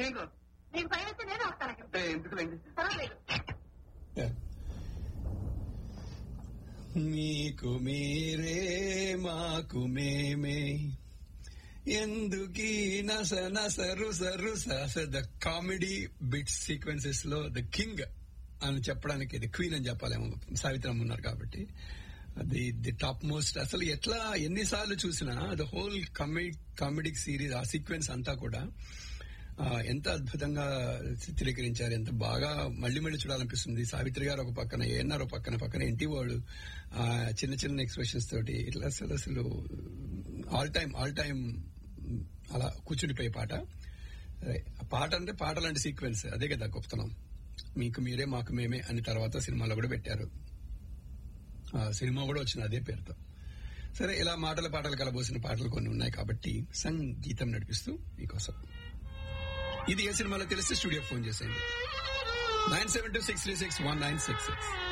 నేను రాను. నీకు భయం అయితే నేను వస్తాను అక్కడ ఏ, ఎందుకులేండి పర్వాలేదు మీకు మీరే మాకు మేమే ఎందుకీ నస నస రుస రుస అసలు ద కామెడీ బిట్ సీక్వెన్సెస్ లో ద కింగ్ అని చెప్పడానికి ది క్వీన్ అని చెప్పాలేమో సావిత్రమ్మ ఉన్నారు కాబట్టి ది ది టాప్ మోస్ట్ అసలు ఎట్లా ఎన్నిసార్లు చూసినా the whole comedy comedy series ఆ సీక్వెన్స్ అంతా కూడా ఆ, ఎంత అద్భుతంగా చిత్రీకరించారు ఎంత బాగా మళ్ళీ మళ్ళీ చూడాలనిపిస్తుంది సావిత్రి గారు ఒక పక్కన ఏఎన్ఆర్ ఒక పక్కన పక్కన ఇంటి వాళ్ళు ఆ, చిన్న చిన్న ఎక్స్ప్రెషన్స్ తోటి ఇట్లా అసలు అసలు ఆల్ టైమ్ ఆల్ టైమ్ అలా కూర్చుండిపోయే పాట అదే, ఆ పాట అంటే పాట లాంటి సీక్వెన్స్ అదే కదా గొప్పతనం మీకు మీరే మాకు మేమే అని తర్వాత సినిమాలో కూడా పెట్టారు ఆ సినిమా కూడా వచ్చిన అదే పేరుతో సరే ఇలా మాటల పాటలు కలబోసిన పాటలు కొన్ని ఉన్నాయి కాబట్టి సంగీతం నడిపిస్తూ మీకోసం ఇది ఏ సినిమాలో తెలిస్తే స్టూడియో ఫోన్ చేసేయండి nine seven two six three six one nine six six